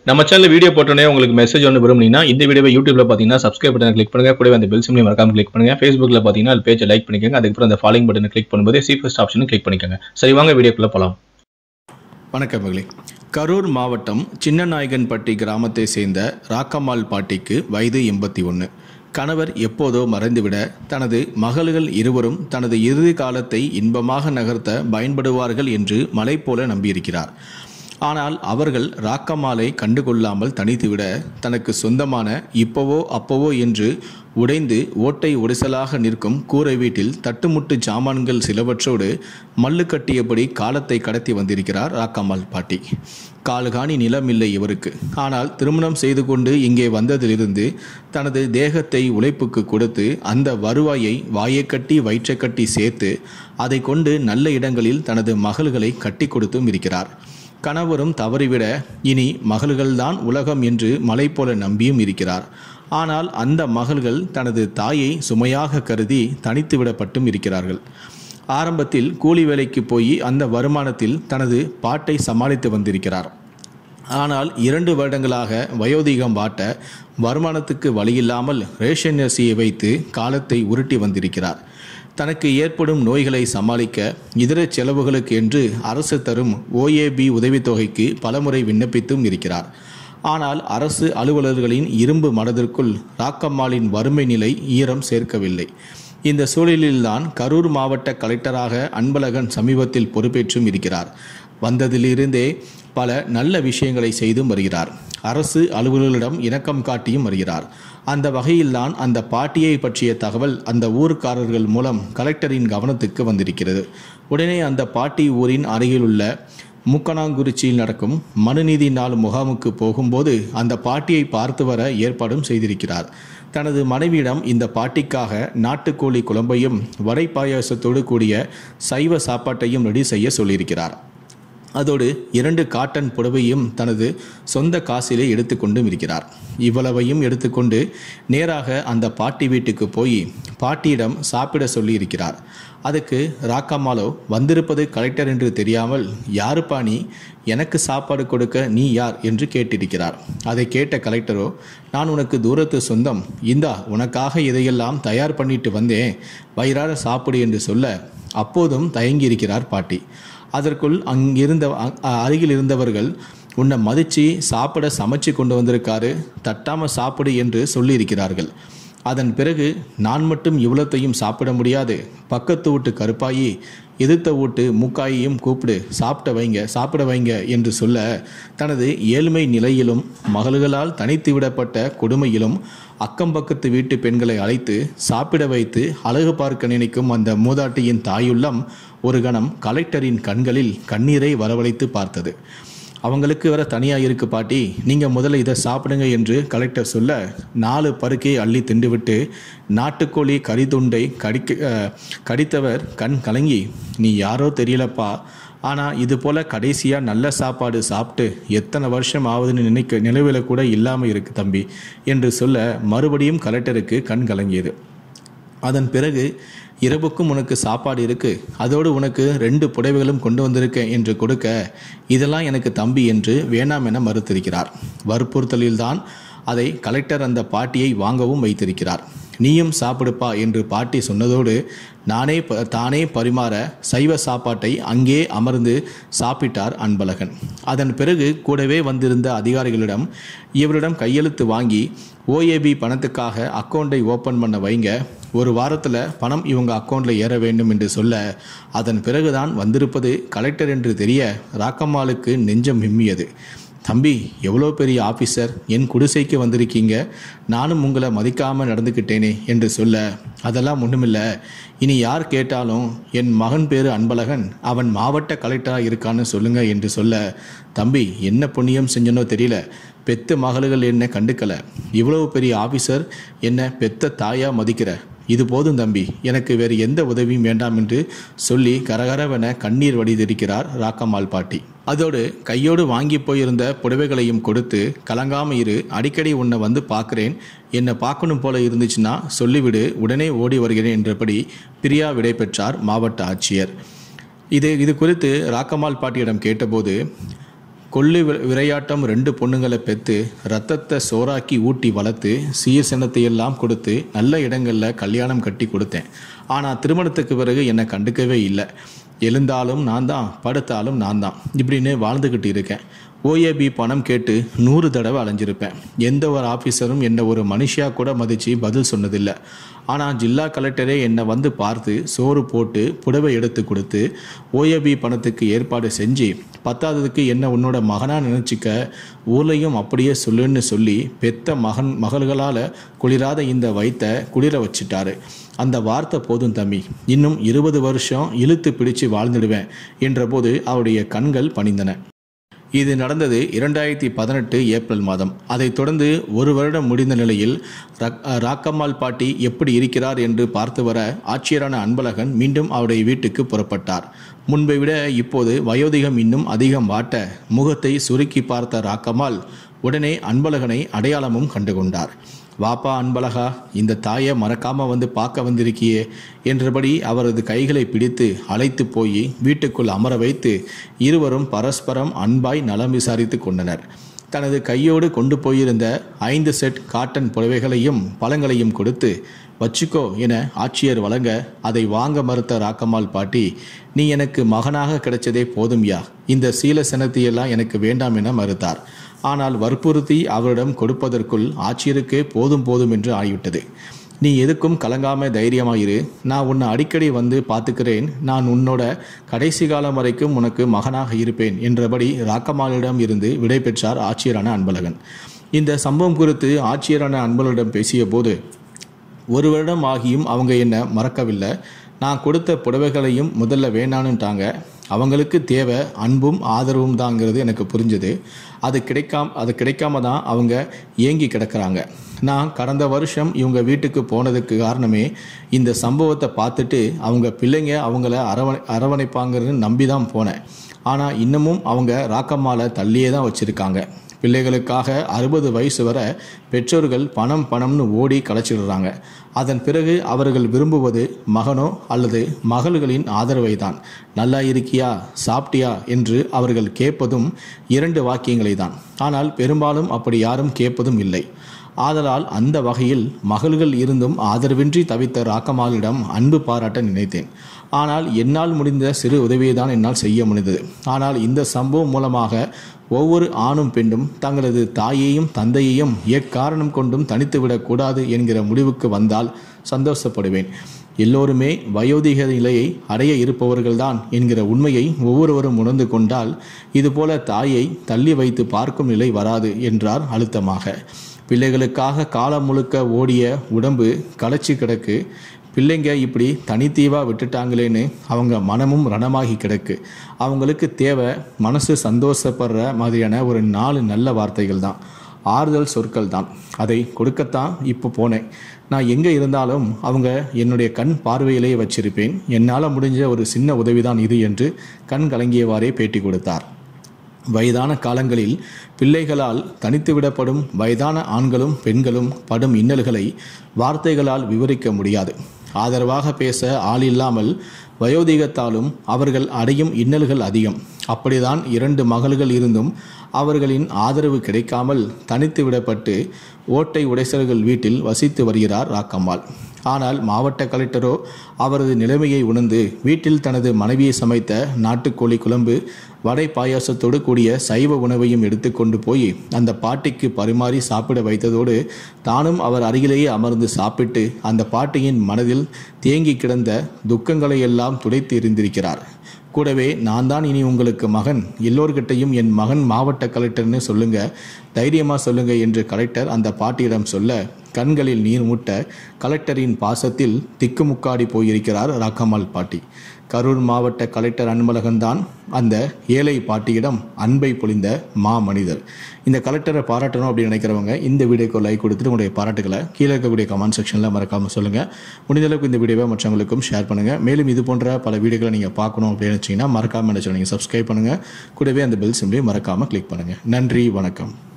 நம்ம channel video போட்டோன்னே உங்களுக்கு மெசேஜ் ஒன்று விரும்புனீங்கன்னா இந்த வீடியோவை யூடியூப்ல பார்த்தீங்கன்னா சப்ஸ்கிரைப் பட்டன் கிளிக் பண்ணுங்க கூடவே அந்த பெல் சிம்லையும் மறக்காம கிளிக் பண்ணுங்க ஃபேஸ்புக்ல பார்த்தீங்கன்னா அது பேஜை லைக் பண்ணிக்கோங்க அதுக்கப்புறம் அந்த ஃபாலோயிங் பட்டனை கிளிக் பண்ணும்போது சி ஃபர்ஸ்ட் ஆப்ஷனும் கிளிக் பண்ணிக்கோங்க சரி வாங்க வீடியோக்குள்ள போலாம் வணக்கம் மகளே கரூர் மாவட்டம் சின்னநாயகன்பட்டி கிராமத்தை சேர்ந்த ராக்கம்மாள் பாட்டிக்கு வயது எண்பத்தி ஒன்று கணவர் எப்போதோ மறைந்துவிட தனது மகள்கள் இருவரும் தனது இறுதி காலத்தை இன்பமாக நகர்த்த பயன்படுவார்கள் என்று மலை போல நம்பியிருக்கிறார் ஆனால் அவர்கள் ராக்கம்மாளை கண்டுகொள்ளாமல் தனித்துவிட தனக்கு சொந்தமான இப்போவோ அப்போவோ என்று உடைந்து ஓட்டை ஒடிசலாக நிற்கும் கூரை வீட்டில் தட்டுமுட்டு சாமான்கள் சிலவற்றோடு மல்லு கட்டியபடி காலத்தை கடத்தி வந்திருக்கிறார் ராக்கம்மாள் பாட்டி காலுகாணி நிலம் இல்லை இவருக்கு ஆனால் திருமணம் செய்து கொண்டு இங்கே வந்ததிலிருந்து தனது தேகத்தை உழைப்புக்கு கொடுத்து அந்த வருவாயை வாயை கட்டி வயிற்றை கட்டி சேர்த்து அதை கொண்டு நல்ல இடங்களில் தனது மகள்களை கட்டி கொடுத்தும் இருக்கிறார் கணவரும் தவறிவிட இனி மகள்கள்தான் உலகம் என்று மலை போல நம்பியும் இருக்கிறார் ஆனால் அந்த மகள்கள் தனது தாயை சுமையாக கருதி தனித்து விடப்பட்டும் இருக்கிறார்கள் ஆரம்பத்தில் கூலி வேலைக்கு போய் அந்த வருமானத்தில் தனது பாட்டை சமாளித்து வந்திருக்கிறார் ஆனால் இரண்டு வருடங்களாக வயோதிகம் வாட்ட வருமானத்துக்கு வழியில்லாமல் ரேஷன் அரிசியை வைத்து காலத்தை உருட்டி வந்திருக்கிறார் தனக்கு ஏற்படும் நோய்களை சமாளிக்க இதர செலவுகளுக்கு என்று அரசு தரும் ஓஏபி உதவித்தொகைக்கு பலமுறை விண்ணப்பித்தும் இருக்கிறார் ஆனால் அரசு அலுவலர்களின் இரும்பு மனதிற்குள் ராக்கம்மாளின் வறுமை நிலை ஈரம் சேர்க்கவில்லை இந்த சூழலில்தான் கரூர் மாவட்ட கலெக்டராக அன்பழகன் சமீபத்தில் பொறுப்பேற்றும் இருக்கிறார் வந்ததிலிருந்தே பல நல்ல விஷயங்களை செய்தும் வருகிறார் அரசு அலுவலர்களிடம் இணக்கம் காட்டியும் வருகிறார் அந்த வகையில்தான் அந்த பாட்டியை பற்றிய தகவல் அந்த ஊர்க்காரர்கள் மூலம் கலெக்டரின் கவனத்துக்கு வந்திருக்கிறது உடனே அந்த பாட்டி ஊரின் அருகிலுள்ள மூக்கனாங்குறிச்சியில் நடக்கும் மனுநீதி நாள் முகாமுக்கு போகும்போது அந்த பாட்டியை பார்த்து வர ஏற்பாடும் செய்திருக்கிறார் தனது மனைவியிடம் இந்த பாட்டிக்காக நாட்டுக்கோழி குழம்பையும் வடை பாயாசத்தோடு கூடிய சைவ சாப்பாட்டையும் ரெடி செய்ய சொல்லியிருக்கிறார் அதோடு இரண்டு காட்டன் புடவையும் தனது சொந்த காசிலே எடுத்துக்கொண்டும் இருக்கிறார் இவ்வளவையும் எடுத்துக்கொண்டு நேராக அந்த பாட்டி வீட்டுக்கு போய் பாட்டியிடம் சாப்பிட சொல்லியிருக்கிறார் அதுக்கு ராக்கம்மாளோ வந்திருப்பது கலெக்டர் என்று தெரியாமல் யாருப்பா நீ எனக்கு சாப்பாடு கொடுக்க நீ யார் என்று கேட்டிருக்கிறார் அதை கேட்ட கலெக்டரோ நான் உனக்கு தூரத்து சொந்தம் இந்தா உனக்காக இதையெல்லாம் தயார் பண்ணிட்டு வந்தேன் வயிறார சாப்பிடு என்று சொல்ல அப்போதும் தயங்கியிருக்கிறார் பாட்டி அதற்குள் அங்கிருந்த அருகில் இருந்தவர்கள் உன்னை மதித்து சாப்பிட சமைச்சு கொண்டு வந்திருக்காரு தட்டாமல் சாப்பிடு என்று சொல்லியிருக்கிறார்கள் அதன் பிறகு நான் மட்டும் இவ்வளத்தையும் சாப்பிட முடியாது பக்கத்து வீட்டு கருப்பாயி எதிர்த்த வீட்டு மூக்காயையும் கூப்பிடு சாப்பிட வைங்க சாப்பிட வைங்க என்று சொல்ல தனது ஏழ்மை நிலையிலும் மகள்களால் தனித்து விடப்பட்ட கொடுமையிலும் அக்கம் பக்கத்து வீட்டு பெண்களை அழைத்து சாப்பிட வைத்து அழகு பார்க்க நினைக்கும் அந்த மூதாட்டியின் தாயுள்ளம் ஒரு கணம் கலெக்டரின் கண்களில் கண்ணீரை வரவழைத்து பார்த்தது அவங்களுக்கு வேற தனியாக இருக்கு பாட்டி நீங்கள் முதல்ல இதை சாப்பிடுங்க என்று கலெக்டர் சொல்ல நாலு பருக்கை அள்ளி திண்டுவிட்டு நாட்டுக்கோழி கறித்துண்டை கடிக்க அஹ், கடித்தவர் கண் கலங்கி நீ யாரோ தெரியலப்பா ஆனால் இது போல் கடைசியாக நல்ல சாப்பாடு சாப்பிட்டு எத்தனை வருஷம் ஆகுதுன்னு நினைக்க நினைவில் கூட இல்லாமல் இருக்கு தம்பி என்று சொல்ல மறுபடியும் கலெக்டருக்கு கண் கலங்கியது அதன் பிறகு இரவுக்கும் உனக்கு சாப்பாடு இருக்கு அதோடு உனக்கு ரெண்டு புடவைகளும் கொண்டு வந்திருக்கேன் என்று கொடுக்க இதெல்லாம் எனக்கு தம்பி என்று வேண்டாம் என மறுத்திருக்கிறார் வற்புறுத்தலில்தான் அதை கலெக்டர் அந்த பாட்டியை வாங்கவும் வைத்திருக்கிறார் நீயும் சாப்பிடுப்பா என்று பாட்டி சொன்னதோடு நானே ப- தானே பரிமாற சைவ சாப்பாட்டை அங்கே அமர்ந்து சாப்பிட்டார் அன்பழகன் அதன் பிறகு கூடவே வந்திருந்த அதிகாரிகளிடம் இவரிடம் கையெழுத்து வாங்கி ஓஏபி பணத்துக்காக அக்கௌண்ட்டை ஓப்பன் பண்ண வைங்க ஒரு வாரத்தில் பணம் இவங்க அக்கௌண்ட்டில் ஏற வேண்டும் என்று சொல்ல அதன் பிறகுதான் வந்திருப்பது கலெக்டர் என்று தெரிய ராக்கம்மாளுக்கு நெஞ்சம் விம்மியது தம்பி எவ்வளோ பெரிய ஆஃபீஸர் என் குடிசைக்கு வந்திருக்கீங்க நானும் உங்களை மதிக்காமல் நடந்துக்கிட்டேனே என்று சொல்ல அதெல்லாம் ஒன்றுமில்ல இனி யார் கேட்டாலும் என் மகன் பேரு அன்பழகன் அவன் மாவட்ட கலெக்டராக இருக்கான்னு சொல்லுங்க என்று சொல்ல தம்பி என்ன புண்ணியம் செஞ்சனோ தெரியல பெத்த மகள்கள் என்ன கண்டுக்கல இவ்வளவு பெரிய ஆஃபீஸர் என்ன பெத்த தாயா மதிக்கிற இது போதும் தம்பி எனக்கு வேறு எந்த உதவியும் வேண்டாம் என்று சொல்லி கரகரவென கண்ணீர் வடிதிருக்கிறார் ராக்கம்மாள் பாட்டி அதோடு கையோடு வாங்கி போயிருந்த புடவைகளையும் கொடுத்து கலங்காம இரு அடிக்கடி உன்னை வந்து பார்க்குறேன் என்னை பார்க்கணும் போல இருந்துச்சுன்னா சொல்லிவிடு உடனே ஓடி வருகிறேன் என்றபடி பிரியா விடை பெற்றார் மாவட்ட ஆட்சியர் இது இது குறித்து ராக்கம்மாள் பாட்டியிடம் கேட்டபோது கொள்ளு வி- விளையாட்டம் ரெண்டு பொண்ணுங்களை பெற்று ரத்தத்தை சோறாக்கி ஊட்டி வளர்த்து சீர் சின்னத்தை எல்லாம் கொடுத்து நல்ல இடங்களில் கல்யாணம் கட்டி கொடுத்தேன் ஆனால் திருமணத்துக்கு பிறகு என்னை கண்டுக்கவே இல்லை எழுந்தாலும் நான் தான் படுத்தாலும் நான் தான் இப்படின்னு வாழ்ந்துக்கிட்டு இருக்கேன் ஓஏபி பணம் கேட்டு நூறு தடவை அலைஞ்சிருப்பேன் எந்த ஒரு ஆஃபீஸரும் என்னை ஒரு மனுஷியா கூட மதித்து பதில் சொன்னதில்லை ஆனால் ஜில்லா கலெக்டரே என்னை வந்து பார்த்து சோறு போட்டு புடவை எடுத்து கொடுத்து ஓஏபி பணத்துக்கு ஏற்பாடு செஞ்சு பத்தாததுக்கு என்ன உன்னோட மகனா நினச்சிக்க ஊர்லையும் அப்படியே சொல்லுன்னு சொல்லி பெத்த மகன் மகள்களால் குளிராத இந்த வயித்தை குளிர வச்சிட்டாரு அந்த வார்த்தை போதும் தம்பி இன்னும் இருபது வருஷம் இழுத்து பிடிச்சு வாழ்ந்துடுவேன் என்றபோது அவருடைய கண்கள் பணிந்தன இது நடந்தது இரண்டாயிரத்தி பதினெட்டு ஏப்ரல் மாதம் அதைத் தொடர்ந்து ஒரு வருடம் முடிந்த நிலையில் ரக்- ராக்கம்மாள் பாட்டி எப்படி இருக்கிறார் என்று பார்த்து வர ஆட்சியரான அன்பழகன் மீண்டும் அவருடைய வீட்டுக்கு புறப்பட்டார் முன்பை விட இப்போது வயோதிகம் இன்னும் அதிகம் வாட்ட முகத்தை சுருக்கி பார்த்த ராக்கம்மாள் உடனே அன்பழகனை அடையாளமும் கண்டுகொண்டார் வாப்பா அன்பழகா இந்த தாயை மறக்காம வந்து பார்க்க வந்திருக்கியே என்றபடி அவரது கைகளை பிடித்து அழைத்து போய் வீட்டுக்குள் அமர வைத்து இருவரும் பரஸ்பரம் அன்பாய் நலம் விசாரித்து கொண்டனர் தனது கையோடு கொண்டு போயிருந்த ஐந்து செட் காட்டன் புடவைகளையும் பழங்களையும் கொடுத்து வச்சுக்கோ என ஆட்சியர் வழங்க அதை வாங்க மறுத்த ராக்கம்மாள் பாட்டி நீ எனக்கு மகனாக கிடைச்சதே போதும்யா இந்த சீல சனத்தியெல்லாம் எனக்கு வேண்டாம் என மறுத்தார் ஆனால் வற்புறுத்தி அவரிடம் கொடுப்பதற்குள் ஆட்சியருக்கே போதும் போதும் என்று ஆகிவிட்டது நீ எதுக்கும் கலங்காம தைரியமாயிரு நான் உன்னை அடிக்கடி வந்து பார்த்துக்கிறேன் நான் உன்னோட கடைசி காலம் வரைக்கும் உனக்கு மகனாக இருப்பேன் என்றபடி ராக்கம்மாளிடம் இருந்து விடை பெற்றார் ஆட்சியரான அன்பழகன் இந்த சம்பவம் குறித்து ஆட்சியரான அன்பழகனிடம் பேசிய போது ஒரு வருடம் ஆகியும் அவங்க என்னை மறக்கவில்லை நான் கொடுத்த புடவைகளையும் முதல்ல வேணான்னுட்டாங்க அவங்களுக்கு தேவை அன்பும் ஆதரவும் தாங்கிறது எனக்கு புரிஞ்சது அது கிடைக்காம அது கிடைக்காம தான் அவங்க ஏங்கி கிடக்குறாங்க நான் கடந்த வருஷம் இவங்க வீட்டுக்கு போனதுக்கு காரணமே இந்த சம்பவத்தை பார்த்துட்டு அவங்க பிள்ளைங்க அவங்கள அரவணை அரவணைப்பாங்கன்னு நம்பி தான் போனேன் ஆனால் இன்னமும் அவங்க ராக்கம்மால தள்ளியே தான் வச்சுருக்காங்க பிள்ளைகளுக்காக அறுபது வயசு வரை பெற்றோர்கள் பணம் பணம்னு ஓடி கலைச்சிடுறாங்க அதன் பிறகு அவர்கள் விரும்புவது மகனோ அல்லது மகள்களின் ஆதரவை தான் நல்லா இருக்கியா சாப்பிட்டியா என்று அவர்கள் கேட்பதும் இரண்டு வாக்கியங்களை தான் ஆனால் பெரும்பாலும் அப்படி யாரும் கேட்பதும் இல்லை ஆதலால் அந்த வகையில் மகள்கள் இருந்தும் ஆதரவின்றி தவித்த ராக்கமாலிடம் அன்பு பாராட்ட நினைத்தேன் ஆனால் என்னால் முடிந்த சிறு உதவியை தான் என்னால் செய்ய முடிந்தது ஆனால் இந்த சம்பவம் மூலமாக ஒவ்வொரு ஆணும் பெண்ணும் தங்களது தாயையும் தந்தையையும் எக்காரணம் கொண்டும் தனித்துவிடக் கூடாது என்கிற முடிவுக்கு வந்தால் சந்தோஷப்படுவேன் எல்லோருமே வயோதிக நிலையை அடைய இருப்பவர்கள்தான் என்கிற உண்மையை ஒவ்வொருவரும் உணர்ந்து கொண்டால் இதுபோல தாயை தள்ளி வைத்து பார்க்கும் நிலை வராது என்றார் அழுத்தமாக பிள்ளைகளுக்காக காலம் முழுக்க ஓடிய உடம்பு களைச்சி கிடக்கு பிள்ளைங்க இப்படி தனித்தீவா விட்டுட்டாங்களேன்னு அவங்க மனமும் ரணமாகி கிடக்கு அவங்களுக்கு தேவை மனசு சந்தோஷப்படுற மாதிரியான ஒரு நாலு நல்ல வார்த்தைகள் தான் ஆறுதல் சொற்கள் தான் அதை கொடுக்கத்தான் இப்போ போனேன் நான் எங்கே இருந்தாலும் அவங்க என்னுடைய கண் பார்வையிலேயே வச்சிருப்பேன் என்னால் முடிஞ்ச ஒரு சின்ன உதவிதான் இது என்று கண் கலங்கியவாறே பேட்டி கொடுத்தார் வயதான காலங்களில் பிள்ளைகளால் தனித்து விடப்படும் வயதான ஆண்களும் பெண்களும் படும் இன்னல்களை வார்த்தைகளால் விவரிக்க முடியாது ஆதரவாக பேச ஆள் இல்லாமல் வயோதிகத்தாலும் அவர்கள் அடையும் இன்னல்கள் அதிகம் அப்படிதான் இரண்டு மகள்கள் இருந்தும் அவர்களின் ஆதரவு கிடைக்காமல் தனித்து விடப்பட்டு ஓட்டை உடைசல்கள் வீட்டில் வசித்து வருகிறார் ராக்கம்மாள் ஆனால் மாவட்ட கலெக்டரோ அவரது நிலைமையை உணர்ந்து வீட்டில் தனது மனைவியை சமைத்த நாட்டுக்கோழி குழம்பு வடை பாயாசத்தோடு கூடிய சைவ உணவையும் எடுத்துக்கொண்டு போய் அந்த பாட்டிக்கு பரிமாறி சாப்பிட வைத்ததோடு தானும் அவர் அருகிலேயே அமர்ந்து சாப்பிட்டு அந்த பாட்டியின் மனதில் தேங்கி கிடந்த துக்கங்களை எல்லாம் துடைத்து எறிந்திருக்கிறார் கூடவே நான் தான் இனி உங்களுக்கு மகன் எல்லோர்கிட்டையும் என் மகன் மாவட்ட கலெக்டர்னு சொல்லுங்க தைரியமா சொல்லுங்க என்று கலெக்டர் அந்த பாட்டியிடம் சொல்ல கண்களில் நீர் முட்ட கலெக்டரின் பாசத்தில் திக்குமுக்காடி போயிருக்கிறார் ராக்கம்மாள் பாட்டி கரூர் மாவட்ட கலெக்டர் அன்பழகன் தான் அந்த ஏழை பாட்டியிடம் அன்பை பொழிந்த மா மனிதர் இந்த கலெக்டரை பாராட்டணும் அப்படின்னு நினைக்கிறவங்க இந்த வீடியோக்கு லைக் கொடுத்துட்டு உங்களுடைய பாராட்டுகளை கீழே இருக்கக்கூடிய கமெண்ட் செக்ஷனில் மறக்காமல் சொல்லுங்கள் முடிந்த அளவுக்கு இந்த வீடியோவை மற்றவங்களுக்கும் ஷேர் பண்ணுங்கள் மேலும் இது போன்ற பல வீடியோக்களை நீங்கள் பார்க்கணும் அப்படின்னு நினச்சிங்கன்னா மறக்காமல் நினச்சி நீங்கள் சப்ஸ்கிரைப் பண்ணுங்கள் கூடவே அந்த பெல் சிம்லையும் மறக்காமல் கிளிக் பண்ணுங்கள் நன்றி வணக்கம்